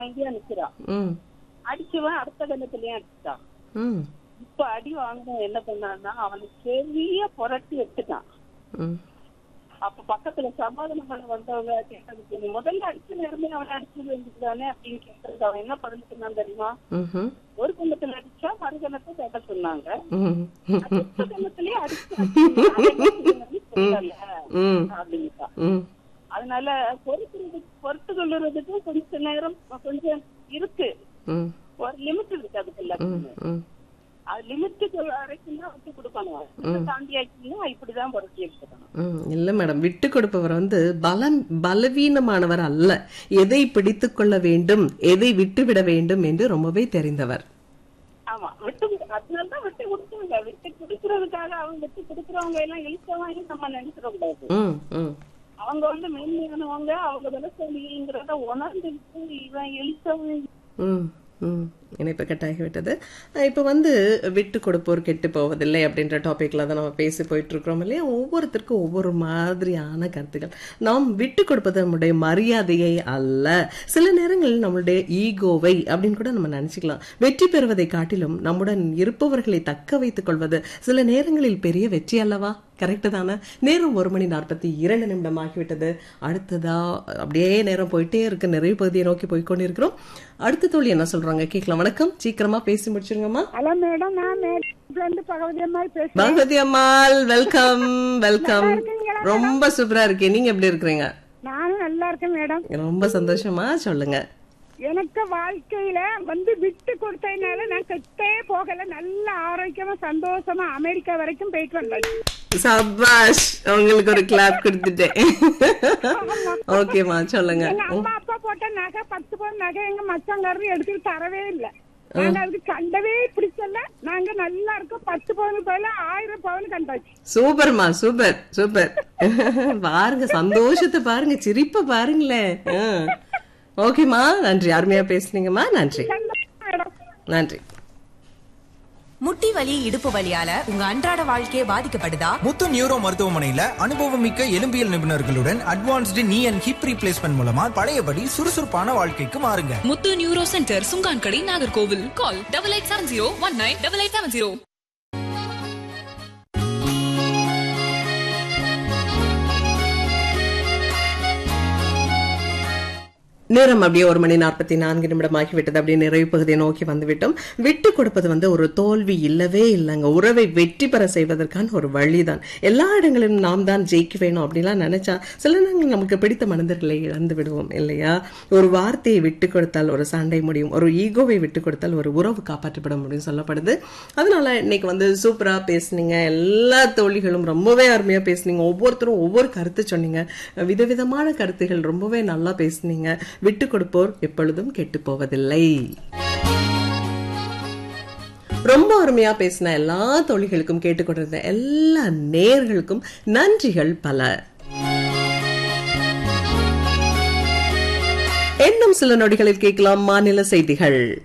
அங்கேயே நிக்கிறான் ம் அடிச்சவன் அடுத்த கணத்துலயும் அடிச்சுட்டான் ம் இப்ப அடி வாங்கினவன் என்ன பண்ணான்னா அவனுக்கு பெரிய புரட்டி எடுத்துட்டான் ம் அப்ப பக்கத்துல சமாதானம் பண்ண வந்தவங்க கேட்டதுக்கு நீ முதல்ல அடிச்ச நேரமே அவனை அடிச்சு வேண்டியதுதானே அப்படின்னு கேட்டதுக்கு அவன் என்ன பதில் சொன்னான் தெரியுமா ம்ஹும். ஒரு கண்ணத்துல அடிச்சா மறு கணத்தை கேட்ட சொன்னாங்க ம் அடுத்த கண்ணத்திலேயே அடிச்சு அடிச்சு சொல்லல ம் அப்படின்ட்டா ம் அதனால பொறுத்துறது பொறுத்து கொள்ளுறதுக்கு கொஞ்ச நேரம் கொஞ்சம் இருக்கு ம் ஒரு லிமிட் இருக்கு அதுக்குள்ள ம் ம் அது லிமிட்டுக்கு வரைக்கும் தான் விட்டு கொடுக்கணும் அதை தாண்டி ஆச்சுன்னா இப்படிதான் பொறுத்து எடுத்துக்கணும் ம், இல்ல மேடம் விட்டு கொடுப்பவர் வந்து பலம் பலவீனமானவர் அல்ல எதை பிடித்துக் கொள்ள வேண்டும் எதை விட்டுவிட வேண்டும் என்று ரொம்பவே தெரிந்தவர் ஆமா விட்டு கொடு- அதனாலதான் விட்டு கொடுத்தாங்க விட்டு கொடுக்கறதுக்காக அவங்க விட்டு கொடுக்கறவங்க எல்லாம் இழுத்தவங்க நம்ம நினைச்சிட கூடாது ம் ம் அவங்க வந்து மென்மையானவங்க அவங்க விவசாயிங்கிறத உணர்ந்துட்டு இவன் இழுத்தவன் ம் ம் இணைப்பு கட்டாகிவிட்டது அஹ் இப்ப வந்து விட்டு கொடுப்போர் கெட்டு போவதில்லை அப்படின்ற டாபிக்ல தான் நம்ம பேசி போயிட்டு இருக்கிறோம் இல்லையா ஒவ்வொருத்தருக்கும் ஒவ்வொரு மாதிரியான கருத்துக்கள் நாம் விட்டு கொடுப்பது நம்முடைய மரியாதையை அல்ல சில நேரங்களில் நம்மளுடைய ஈகோவை அப்படின்னு கூட நம்ம நினைச்சுக்கலாம் வெற்றி பெறுவதை காட்டிலும் நம்முடன் இருப்பவர்களை தக்க வைத்துக் கொள்வது சில நேரங்களில் பெரிய வெற்றி அல்லவா கரெக்டு தானே நேரம் ஒரு மணி நாற்பத்தி இரண்டு நிமிடம் ஆகிவிட்டது அடுத்ததா அப்படியே நேரம் போயிட்டே இருக்கு நிறைய பகுதியை நோக்கி போய் கொண்டிருக்கிறோம் அடுத்த தோழி என்ன சொல்றாங்க கேட்கலாம் வணக்கம் சீக்கிரமா பேசி முடிச்சிருங்கம்மா ஹலோ மேடம் நான் மேட்ல இருந்து பகவதி அம்மா பேசுறேன் பகவதி அம்மாள் வெல்கம் வெல்கம் ரொம்ப சூப்பரா இருக்கேன் நீங்க எப்படி இருக்கிறீங்க நானும் நல்லா இருக்கேன் மேடம் ரொம்ப சந்தோஷமா சொல்லுங்க எனக்கு வாழ்க்கையில வந்து விட்டு கொடுத்ததுனால நான் கெட்டே போகல நல்ல ஆரோக்கியமா சந்தோஷமா அமெரிக்கா வரைக்கும் போயிட்டு வந்தாச்சு சபாஷ் உங்களுக்கு ஒரு கிளாப் கொடுத்துட்டேன் ஓகேம்மா சொல்லுங்க எங்க அம்மா அப்பா போட்ட நகை பத்து பவுன் நகை எங்க மச்சாங்காரரு எடுத்துட்டு தரவே இல்ல நாங்க அதுக்கு கண்டவே பிடிச்சல நாங்க நல்லா இருக்கோம் பத்து பவுனுக்கு பதிலா ஆயிரம் பவுன் கண்டாச்சு சூப்பர்மா சூப்பர் சூப்பர் பாருங்க சந்தோஷத்தை பாருங்க சிரிப்பை பாருங்களேன் ஆ. ஓகேம்மா நன்றி அருமையா பேசுனீங்கம்மா நன்றி சந்தோஷம் மேடம் நன்றி முட்டி வலி இடுப்பு வலியால உங்க அன்றாட வாழ்க்கையே பாதிக்கப்படுதா முத்து நியூரோ மருத்துவமனையில அனுபவமிக்க எலும்பியல் நிபுணர்களுடன் அட்வான்ஸ்டு நீ அண்ட் ஹிப் ரீப்ளேஸ்மெண்ட் மூலமா பழையபடி சுறுசுறுப்பான வாழ்க்கைக்கு மாறுங்க Muthu neuro centre Sunkankadai Nagercoil call double eight seven zero one nine double eight seven zero நேரம் அப்படியே ஒரு மணி நாற்பத்தி நான்கு நிமிடம் ஆகிவிட்டது அப்படியே நிறைவு பகுதியை நோக்கி வந்துவிட்டோம் விட்டு கொடுப்பது வந்து ஒரு தோல்வி இல்லவே இல்லைங்க உறவை வெற்றி பெற செய்வதற்கான ஒரு வழிதான் எல்லா இடங்களிலும் நாம் தான் ஜெயிக்க வேணும் அப்படிலாம் நினைச்சா சில நேரங்கள் நமக்கு பிடித்த மனிதர்களை இழந்து விடுவோம் இல்லையா ஒரு வார்த்தையை விட்டு கொடுத்தால் ஒரு சண்டை முடியும் ஒரு ஈகோவை விட்டு கொடுத்தால் ஒரு உறவு காப்பாற்றப்பட முடியும் சொல்லப்படுது அதனால இன்னைக்கு வந்து சூப்பரா பேசுனீங்க எல்லா தோழிகளும் ரொம்பவே அருமையா பேசுனீங்க ஒவ்வொருத்தரும் ஒவ்வொரு கருத்து சொன்னீங்க விதவிதமான கருத்துகள் ரொம்பவே நல்லா பேசுனீங்க விட்டு கொடுப்போர் எப்பொழுதும் கெட்டு போவதில்லை ரொம்ப அருமையா பேசின எல்லா தோழிகளுக்கும் கேட்டுக்கொண்டிருந்த எல்லா நேர்களுக்கும் நன்றிகள் பல இன்னும் சில நொடிகளில் கேட்கலாம் மாநில செய்திகள்